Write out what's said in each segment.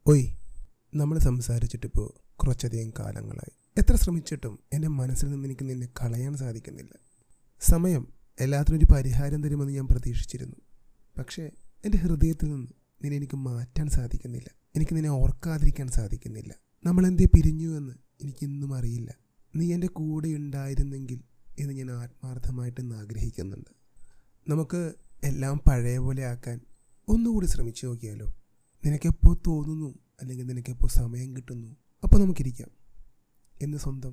ഒയ് നമ്മൾ സംസാരിച്ചിട്ടിപ്പോൾ കുറച്ചധികം കാലങ്ങളായി എത്ര ശ്രമിച്ചിട്ടും എൻ്റെ മനസ്സിൽ നിന്ന് എനിക്ക് നിന്നെ കളയാൻ സാധിക്കുന്നില്ല സമയം എല്ലാത്തിനും ഒരു പരിഹാരം തരുമെന്ന് ഞാൻ പ്രതീക്ഷിച്ചിരുന്നു പക്ഷേ എൻ്റെ ഹൃദയത്തിൽ നിന്ന് നിന്നെ എനിക്ക് മാറ്റാൻ സാധിക്കുന്നില്ല എനിക്ക് നിന്നെ ഓർക്കാതിരിക്കാൻ സാധിക്കുന്നില്ല നമ്മൾ എന്തേ പിരിഞ്ഞു എന്ന് എനിക്കിന്നും അറിയില്ല നീ എൻ്റെ കൂടെ ഉണ്ടായിരുന്നെങ്കിൽ എന്ന് ഞാൻ ആത്മാർത്ഥമായിട്ട് ഇന്ന് ആഗ്രഹിക്കുന്നുണ്ട് നമുക്ക് എല്ലാം പഴയ പോലെ ആക്കാൻ ഒന്നുകൂടി ശ്രമിച്ചു നോക്കിയാലോ നിനക്കെപ്പോൾ തോന്നുന്നു അല്ലെങ്കിൽ നിനക്കെപ്പോൾ സമയം കിട്ടുന്നു അപ്പോൾ നമുക്കിരിക്കാം എന്ന് സ്വന്തം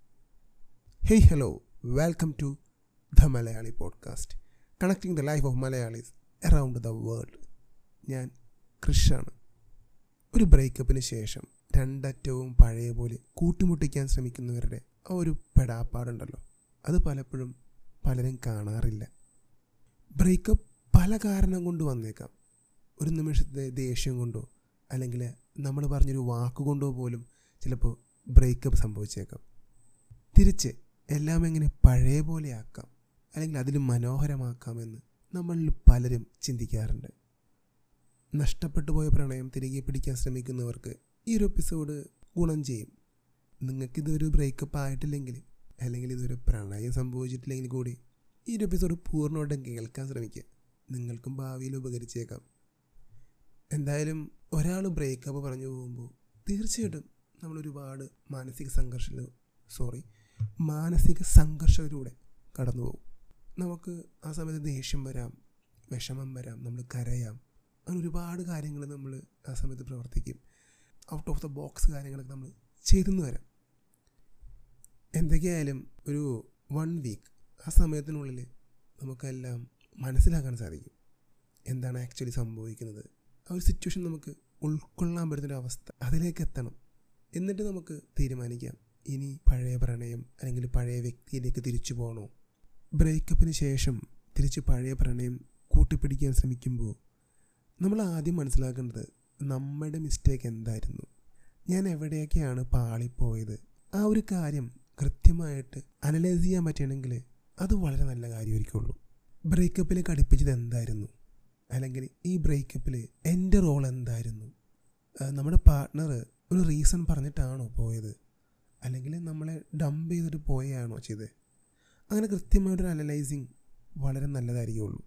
hey hello welcome to the Malayali podcast connecting the life of Malayalis around the world ഞാൻ കൃഷാണ് ഒരു ബ്രേക്കപ്പിന് ശേഷം രണ്ടറ്റവും പഴയ പോലെ കൂട്ടിമുട്ടിക്കാൻ ശ്രമിക്കുന്നവരുടെ ആ ഒരു പെടാപ്പാടുണ്ടല്ലോ അത് പലപ്പോഴും പലരും കാണാറില്ല ബ്രേക്കപ്പ് പല കാരണം കൊണ്ട് വന്നേക്കാം ഒരു നിമിഷത്തെ ദേഷ്യം കൊണ്ടോ അല്ലെങ്കിൽ നമ്മൾ പറഞ്ഞൊരു വാക്കുകൊണ്ടോ പോലും ചിലപ്പോൾ ബ്രേക്കപ്പ് സംഭവിച്ചേക്കാം തിരിച്ച് എല്ലാം എങ്ങനെ പഴയ പോലെ ആക്കാം അല്ലെങ്കിൽ അതിലും മനോഹരമാക്കാമെന്ന് നമ്മളിൽ പലരും ചിന്തിക്കാറുണ്ട് നഷ്ടപ്പെട്ടു പോയ പ്രണയം തിരികെ പിടിക്കാൻ ശ്രമിക്കുന്നവർക്ക് ഈ ഒരു എപ്പിസോഡ് ഗുണം ചെയ്യും നിങ്ങൾക്കിതൊരു ബ്രേക്കപ്പ് ആയിട്ടില്ലെങ്കിൽ അല്ലെങ്കിൽ ഇതൊരു പ്രണയം സംഭവിച്ചിട്ടില്ലെങ്കിൽ കൂടി ഈ ഒരു എപ്പിസോഡ് പൂർണ്ണമായിട്ടും കേൾക്കാൻ ശ്രമിക്കുക നിങ്ങൾക്കും ഭാവിയിൽ ഉപകരിച്ചേക്കാം എന്തായാലും ഒരാൾ ബ്രേക്കപ്പ് പറഞ്ഞു പോകുമ്പോൾ തീർച്ചയായിട്ടും നമ്മൾ ഒരുപാട് മാനസിക സംഘർഷ സോറി മാനസിക സംഘർഷത്തിലൂടെ കടന്നു പോകും നമുക്ക് ആ സമയത്ത് ദേഷ്യം വരാം വിഷമം വരാം നമ്മൾ കരയാം അങ്ങനെ ഒരുപാട് കാര്യങ്ങൾ നമ്മൾ ആ സമയത്ത് പ്രവർത്തിക്കും ഔട്ട് ഓഫ് ദ ബോക്സ് കാര്യങ്ങളൊക്കെ നമ്മൾ ചെയ്തെന്ന് വരാം എന്തൊക്കെയായാലും ഒരു വൺ വീക്ക് ആ സമയത്തിനുള്ളിൽ നമുക്കെല്ലാം മനസ്സിലാക്കാൻ സാധിക്കും എന്താണ് ആക്ച്വലി സംഭവിക്കുന്നത് ആ ഒരു സിറ്റുവേഷൻ നമുക്ക് ഉൾക്കൊള്ളാൻ പറ്റുന്നൊരു അവസ്ഥ അതിലേക്ക് എത്തണം എന്നിട്ട് നമുക്ക് തീരുമാനിക്കാം ഇനി പഴയ പ്രണയം അല്ലെങ്കിൽ പഴയ വ്യക്തിയിലേക്ക് തിരിച്ചു പോകണോ ബ്രേക്കപ്പിന് ശേഷം തിരിച്ച് പഴയ പ്രണയം കൂട്ടിപ്പിടിക്കാൻ ശ്രമിക്കുമ്പോൾ നമ്മൾ ആദ്യം മനസ്സിലാക്കേണ്ടത് നമ്മുടെ മിസ്റ്റേക്ക് എന്തായിരുന്നു ഞാൻ എവിടെയൊക്കെയാണ് പാളിപ്പോയത് ആ ഒരു കാര്യം കൃത്യമായിട്ട് അനലൈസ് ചെയ്യാൻ പറ്റുകയാണെങ്കിൽ അത് വളരെ നല്ല കാര്യമായിരിക്കുള്ളൂ ബ്രേക്കപ്പിലേക്ക് അടുപ്പിച്ചത് എന്തായിരുന്നു അല്ലെങ്കിൽ ഈ ബ്രേക്കപ്പിൽ എൻ്റെ റോൾ എന്തായിരുന്നു നമ്മുടെ പാർട്ട്ണർ ഒരു റീസൺ പറഞ്ഞിട്ടാണോ പോയത് അല്ലെങ്കിൽ നമ്മളെ ഡംപ് ചെയ്തിട്ട് പോയാണോ ചെയ്തത് അങ്ങനെ കൃത്യമായിട്ടൊരു അനലൈസിങ് വളരെ നല്ലതായിരിക്കുള്ളൂ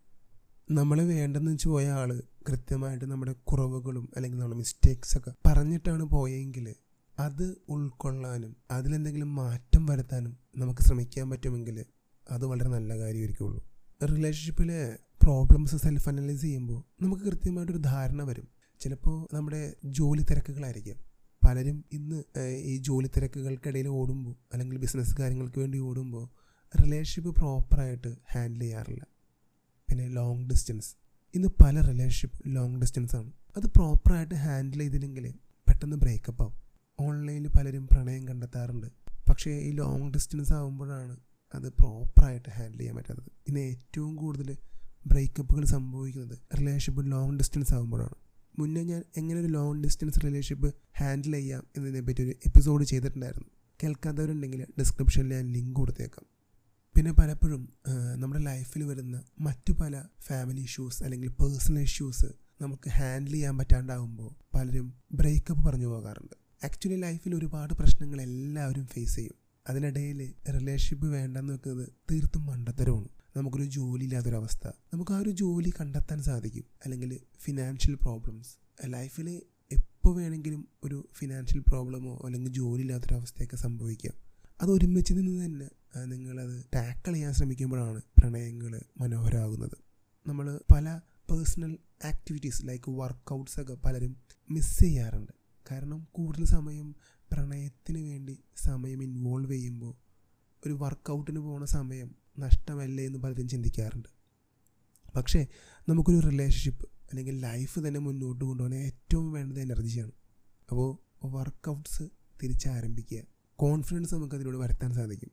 നമ്മളെ വേണ്ടെന്ന് വെച്ച് പോയ ആൾ കൃത്യമായിട്ട് നമ്മുടെ കുറവുകളും അല്ലെങ്കിൽ നമ്മുടെ മിസ്റ്റേക്സ് ഒക്കെ പറഞ്ഞിട്ടാണ് പോയെങ്കിൽ അത് ഉൾക്കൊള്ളാനും അതിലെന്തെങ്കിലും മാറ്റം വരുത്താനും നമുക്ക് ശ്രമിക്കാൻ പറ്റുമെങ്കിൽ അത് വളരെ നല്ല കാര്യമായിരിക്കുള്ളൂ റിലേഷൻഷിപ്പിലെ പ്രോബ്ലംസ് സെൽഫ് അനലൈസ് ചെയ്യുമ്പോൾ നമുക്ക് കൃത്യമായിട്ടൊരു ധാരണ വരും ചിലപ്പോൾ നമ്മുടെ ജോലി തിരക്കുകളായിരിക്കാം പലരും ഇന്ന് ഈ ജോലി തിരക്കുകൾക്കിടയിൽ ഓടുമ്പോൾ അല്ലെങ്കിൽ ബിസിനസ് കാര്യങ്ങൾക്ക് വേണ്ടി ഓടുമ്പോൾ റിലേഷൻഷിപ്പ് പ്രോപ്പറായിട്ട് ഹാൻഡിൽ ചെയ്യാറില്ല പിന്നെ ലോങ് ഡിസ്റ്റൻസ് ഇന്ന് പല റിലേഷൻഷിപ്പ് ലോങ് ഡിസ്റ്റൻസ് ആണ് അത് പ്രോപ്പറായിട്ട് ഹാൻഡിൽ ചെയ്തില്ലെങ്കിൽ പെട്ടെന്ന് ബ്രേക്കപ്പ് ആവും ഓൺലൈനിൽ പലരും പ്രണയം കണ്ടെത്താറുണ്ട് പക്ഷേ ഈ ലോങ് ഡിസ്റ്റൻസ് ആകുമ്പോഴാണ് അത് പ്രോപ്പറായിട്ട് ഹാൻഡിൽ ചെയ്യാൻ പറ്റാത്തത് ഇന്ന് ഏറ്റവും കൂടുതൽ ബ്രേക്കപ്പുകൾ സംഭവിക്കുന്നത് റിലേഷൻഷിപ്പ് ലോങ് ഡിസ്റ്റൻസ് ആകുമ്പോഴാണ് മുന്നേ ഞാൻ എങ്ങനെ ഒരു ലോങ് ഡിസ്റ്റൻസ് റിലേഷൻഷിപ്പ് ഹാൻഡിൽ ചെയ്യാം എന്നതിനെ പറ്റി ഒരു എപ്പിസോഡ് ചെയ്തിട്ടുണ്ടായിരുന്നു കേൾക്കാത്തവരുണ്ടെങ്കിൽ ഡിസ്ക്രിപ്ഷനിൽ ഞാൻ ലിങ്ക് കൊടുത്തേക്കാം പിന്നെ പലപ്പോഴും നമ്മുടെ ലൈഫിൽ വരുന്ന മറ്റു പല ഫാമിലി ഇഷ്യൂസ് അല്ലെങ്കിൽ പേഴ്സണൽ ഇഷ്യൂസ് നമുക്ക് ഹാൻഡിൽ ചെയ്യാൻ പറ്റാണ്ടാവുമ്പോൾ പലരും ബ്രേക്കപ്പ് പറഞ്ഞു പോകാറുണ്ട് ആക്ച്വലി ലൈഫിൽ ഒരുപാട് പ്രശ്നങ്ങൾ എല്ലാവരും ഫേസ് ചെയ്യും അതിനിടയിൽ റിലേഷൻഷിപ്പ് വേണ്ടെന്ന് വെക്കുന്നത് തീർത്തും മണ്ടത്തരമാണ് നമുക്കൊരു ജോലി ഇല്ലാത്തൊരവസ്ഥ നമുക്ക് ആ ഒരു ജോലി കണ്ടെത്താൻ സാധിക്കും അല്ലെങ്കിൽ ഫിനാൻഷ്യൽ പ്രോബ്ലംസ് ലൈഫിൽ എപ്പോൾ വേണമെങ്കിലും ഒരു ഫിനാൻഷ്യൽ പ്രോബ്ലമോ അല്ലെങ്കിൽ ജോലി ഇല്ലാത്തൊരവസ്ഥയൊക്കെ സംഭവിക്കാം അത് ഒരുമിച്ച് നിന്ന് തന്നെ നിങ്ങളത് ടാക്കിൾ ചെയ്യാൻ ശ്രമിക്കുമ്പോഴാണ് പ്രണയങ്ങൾ മനോഹരമാകുന്നത് നമ്മൾ പല പേഴ്സണൽ ആക്ടിവിറ്റീസ് ലൈക്ക് വർക്കൗട്ട്സ് ഒക്കെ പലരും മിസ് ചെയ്യാറുണ്ട് കാരണം കൂടുതൽ സമയം പ്രണയത്തിന് വേണ്ടി സമയം ഇൻവോൾവ് ചെയ്യുമ്പോൾ ഒരു വർക്കൗട്ടിന് പോകുന്ന സമയം നഷ്ടമല്ലേ എന്ന് പലരും ചിന്തിക്കാറുണ്ട് പക്ഷേ നമുക്കൊരു റിലേഷൻഷിപ്പ് അല്ലെങ്കിൽ ലൈഫ് തന്നെ മുന്നോട്ട് കൊണ്ടുപോകാൻ ഏറ്റവും വേണ്ടത് എനർജിയാണ് അപ്പോൾ വർക്കൗട്ട്സ് തിരിച്ചാരംഭിക്കുക കോൺഫിഡൻസ് നമുക്ക് അതിലൂടെ വരുത്താൻ സാധിക്കും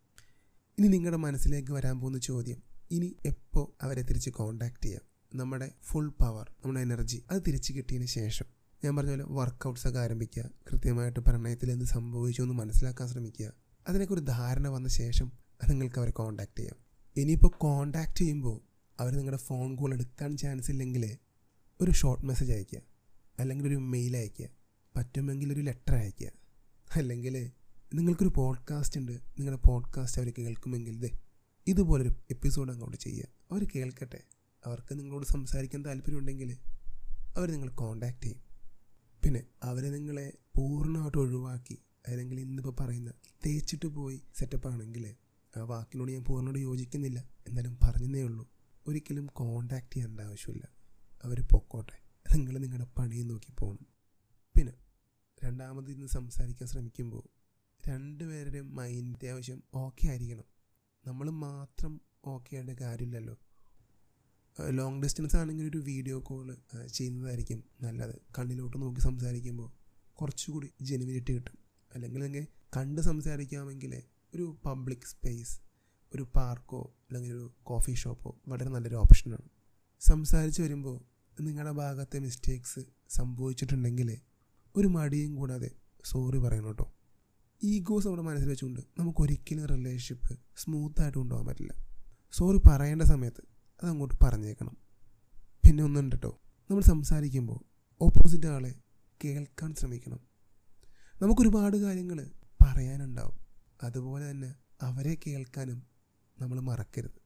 ഇനി നിങ്ങളുടെ മനസ്സിലേക്ക് വരാൻ പോകുന്ന ചോദ്യം ഇനി എപ്പോൾ അവരെ തിരിച്ച് കോണ്ടാക്ട് ചെയ്യാം നമ്മുടെ ഫുൾ പവർ നമ്മുടെ എനർജി അത് തിരിച്ച് കിട്ടിയതിന് ശേഷം ഞാൻ പറഞ്ഞ പോലെ വർക്കൗട്ട്സ് ഒക്കെ ആരംഭിക്കുക കൃത്യമായിട്ട് പ്രണയത്തിൽ എന്ത് സംഭവിച്ചു എന്ന് മനസ്സിലാക്കാൻ ശ്രമിക്കുക അതിനൊക്കെ ഒരു ധാരണ വന്ന ശേഷം നിങ്ങൾക്ക് അവരെ കോണ്ടാക്ട് ചെയ്യാം ഇനിയിപ്പോൾ കോണ്ടാക്ട് ചെയ്യുമ്പോൾ അവർ നിങ്ങളുടെ ഫോൺ കോൾ എടുക്കാൻ ചാൻസ് ഇല്ലെങ്കിൽ ഒരു ഷോർട്ട് മെസ്സേജ് അയയ്ക്കുക അല്ലെങ്കിൽ ഒരു മെയിൽ അയയ്ക്കുക പറ്റുമെങ്കിൽ ഒരു ലെറ്റർ അയയ്ക്കുക അല്ലെങ്കിൽ നിങ്ങൾക്കൊരു പോഡ്കാസ്റ്റ് ഉണ്ട് നിങ്ങളുടെ പോഡ്കാസ്റ്റ് അവർ കേൾക്കുമെങ്കിൽ ദേ ഇതുപോലൊരു എപ്പിസോഡ് അങ്ങോട്ട് ചെയ്യുക അവർ കേൾക്കട്ടെ അവർക്ക് നിങ്ങളോട് സംസാരിക്കാൻ താല്പര്യമുണ്ടെങ്കിൽ അവർ നിങ്ങൾ കോണ്ടാക്ട് ചെയ്യും പിന്നെ അവരെ നിങ്ങളെ പൂർണ്ണമായിട്ട് ഒഴിവാക്കി അല്ലെങ്കിൽ ഇന്നിപ്പോൾ പറയുന്ന തേച്ചിട്ട് പോയി സെറ്റപ്പ് ആണെങ്കിൽ ആ വാക്കിനോട് ഞാൻ പൂർണ്ണമായിട്ട് യോജിക്കുന്നില്ല എന്നാലും പറഞ്ഞതേ ഉള്ളൂ ഒരിക്കലും കോണ്ടാക്ട് ചെയ്യേണ്ട ആവശ്യമില്ല അവർ പൊക്കോട്ടെ നിങ്ങൾ നിങ്ങളുടെ പണി നോക്കി പോകണം പിന്നെ രണ്ടാമത് ഇന്ന് സംസാരിക്കാൻ ശ്രമിക്കുമ്പോൾ രണ്ടുപേരുടെയും മൈൻഡ് അത്യാവശ്യം ഓക്കെ ആയിരിക്കണം നമ്മൾ മാത്രം ഓക്കെ ആയിട്ട് കാര്യമില്ലല്ലോ ലോങ് ഡിസ്റ്റൻസ് ആണെങ്കിൽ ഒരു വീഡിയോ കോൾ ചെയ്യുന്നതായിരിക്കും നല്ലത് കണ്ണിലോട്ട് നോക്കി സംസാരിക്കുമ്പോൾ കുറച്ചുകൂടി ജെനുവിനിറ്റി കിട്ടും അല്ലെങ്കിൽ നിങ്ങൾ കണ്ട് സംസാരിക്കാമെങ്കിൽ ഒരു പബ്ലിക് സ്പേസ് ഒരു പാർക്കോ അല്ലെങ്കിൽ ഒരു കോഫി ഷോപ്പോ വളരെ നല്ലൊരു ഓപ്ഷനാണ് സംസാരിച്ച് വരുമ്പോൾ നിങ്ങളുടെ ഭാഗത്തെ മിസ്റ്റേക്സ് സംഭവിച്ചിട്ടുണ്ടെങ്കിൽ ഒരു മടിയും കൂടാതെ സോറി പറയണം കേട്ടോ ഈഗോസ് നമ്മുടെ മനസ്സിൽ വെച്ചുകൊണ്ട് നമുക്ക് ഒരിക്കലും റിലേഷൻഷിപ്പ് സ്മൂത്തായിട്ട് കൊണ്ടുപോകാൻ പറ്റില്ല സോറി പറയേണ്ട സമയത്ത് അതങ്ങോട്ട് പറഞ്ഞേക്കണം പിന്നെ ഒന്നുണ്ട് കേട്ടോ നമ്മൾ സംസാരിക്കുമ്പോൾ ഓപ്പോസിറ്റ് ആളെ കേൾക്കാൻ ശ്രമിക്കണം നമുക്കൊരുപാട് കാര്യങ്ങൾ പറയാനുണ്ടാവും അതുപോലെ തന്നെ അവരെ കേൾക്കാനും നമ്മൾ മറക്കരുത്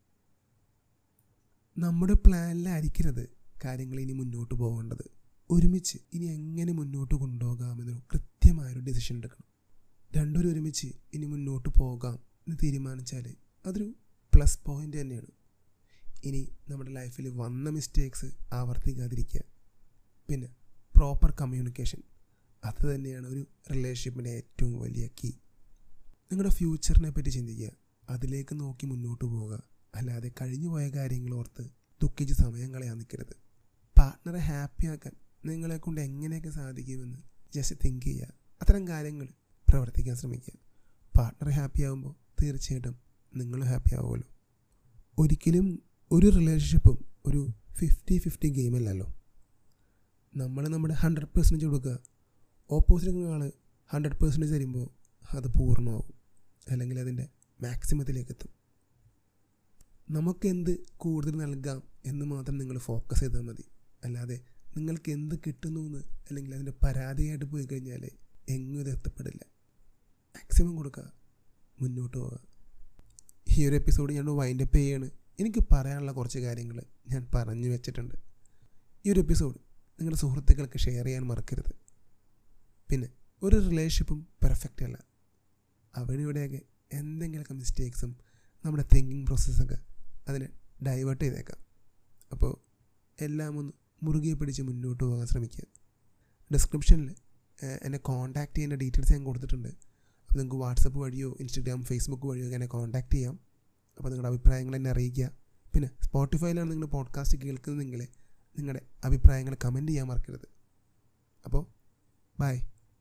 നമ്മുടെ പ്ലാനിലായിരിക്കരുത് കാര്യങ്ങൾ ഇനി മുന്നോട്ട് പോകേണ്ടത് ഒരുമിച്ച് ഇനി എങ്ങനെ മുന്നോട്ട് കൊണ്ടുപോകാമെന്നൊരു കൃത്യമായൊരു ഡിസിഷൻ എടുക്കണം രണ്ടുപേരും ഒരുമിച്ച് ഇനി മുന്നോട്ട് പോകാം എന്ന് തീരുമാനിച്ചാൽ അതൊരു പ്ലസ് പോയിൻ്റ് തന്നെയാണ് ഇനി നമ്മുടെ ലൈഫിൽ വന്ന മിസ്റ്റേക്സ് ആവർത്തിക്കാതിരിക്കുക പിന്നെ പ്രോപ്പർ കമ്മ്യൂണിക്കേഷൻ അത് തന്നെയാണ് ഒരു റിലേഷൻഷിപ്പിൻ്റെ ഏറ്റവും വലിയ കീ നിങ്ങളുടെ ഫ്യൂച്ചറിനെ പറ്റി ചിന്തിക്കുക അതിലേക്ക് നോക്കി മുന്നോട്ട് പോവുക അല്ലാതെ കഴിഞ്ഞു പോയ കാര്യങ്ങൾ ഓർത്ത് ദുഃഖിച്ച് സമയം കളയാൻ നിൽക്കരുത് പാർട്ട്ണറെ ഹാപ്പിയാക്കാൻ നിങ്ങളെ കൊണ്ട് എങ്ങനെയൊക്കെ സാധിക്കുമെന്ന് ജസ്റ്റ് തിങ്ക് ചെയ്യുക അത്തരം കാര്യങ്ങൾ പ്രവർത്തിക്കാൻ ശ്രമിക്കുക പാർട്ട്ണർ ഹാപ്പി ആകുമ്പോൾ തീർച്ചയായിട്ടും നിങ്ങളും ഹാപ്പി ആവുമല്ലോ ഒരിക്കലും ഒരു റിലേഷൻഷിപ്പും ഒരു ഫിഫ്റ്റി ഫിഫ്റ്റി ഗെയിമല്ലല്ലോ നമ്മൾ നമ്മുടെ ഹൺഡ്രഡ് പെർസെൻറ്റേജ് കൊടുക്കുക ഓപ്പോസിറ്റ് ആൾ ഹൺഡ്രഡ് പെർസെൻറ്റേജ് തരുമ്പോൾ അത് പൂർണ്ണമാവും അല്ലെങ്കിൽ അതിൻ്റെ മാക്സിമത്തിലേക്ക് എത്തും നമുക്കെന്ത് കൂടുതൽ നൽകാം എന്ന് മാത്രം നിങ്ങൾ ഫോക്കസ് ചെയ്താൽ മതി അല്ലാതെ നിങ്ങൾക്ക് എന്ത് കിട്ടുന്നു എന്ന് അല്ലെങ്കിൽ അതിൻ്റെ പരാതിയായിട്ട് പോയി കഴിഞ്ഞാൽ എങ്ങും ഇത് എത്തപ്പെടില്ല മാക്സിമം കൊടുക്കുക മുന്നോട്ട് പോവുക ഈ ഒരു എപ്പിസോഡ് ഞാൻ വൈൻഡ് അപ്പ് ചെയ്യാണ് എനിക്ക് പറയാനുള്ള കുറച്ച് കാര്യങ്ങൾ ഞാൻ പറഞ്ഞു വെച്ചിട്ടുണ്ട് ഈ ഒരു എപ്പിസോഡ് നിങ്ങളുടെ സുഹൃത്തുക്കൾക്ക് ഷെയർ ചെയ്യാൻ മറക്കരുത് പിന്നെ ഒരു റിലേഷൻഷിപ്പും പെർഫെക്റ്റ് അല്ല അവിടെ ഇവിടെയൊക്കെ എന്തെങ്കിലുമൊക്കെ മിസ്റ്റേക്സും നമ്മുടെ തിങ്കിങ് പ്രോസസ്സൊക്കെ അതിനെ ഡൈവേർട്ട് ചെയ്തേക്കാം അപ്പോൾ എല്ലാം ഒന്ന് മുറുകെ പിടിച്ച് മുന്നോട്ട് പോകാൻ ശ്രമിക്കുക ഡിസ്ക്രിപ്ഷനിൽ എന്നെ കോൺടാക്റ്റ് ചെയ്യുന്ന ഡീറ്റെയിൽസ് ഞാൻ കൊടുത്തിട്ടുണ്ട് അപ്പോൾ നിങ്ങൾക്ക് വാട്സപ്പ് വഴിയോ ഇൻസ്റ്റഗ്രാം ഫേസ്ബുക്ക് വഴിയോ എന്നെ കോൺടാക്റ്റ് ചെയ്യാം അപ്പോൾ നിങ്ങളുടെ അഭിപ്രായങ്ങൾ എന്നെ അറിയിക്കുക പിന്നെ സ്പോട്ടിഫൈയിലാണ് നിങ്ങൾ പോഡ്കാസ്റ്റ് കേൾക്കുന്നതെങ്കിൽ നിങ്ങളുടെ അഭിപ്രായങ്ങൾ കമൻറ്റ് ചെയ്യാൻ മറക്കരുത് അപ്പോൾ ബൈ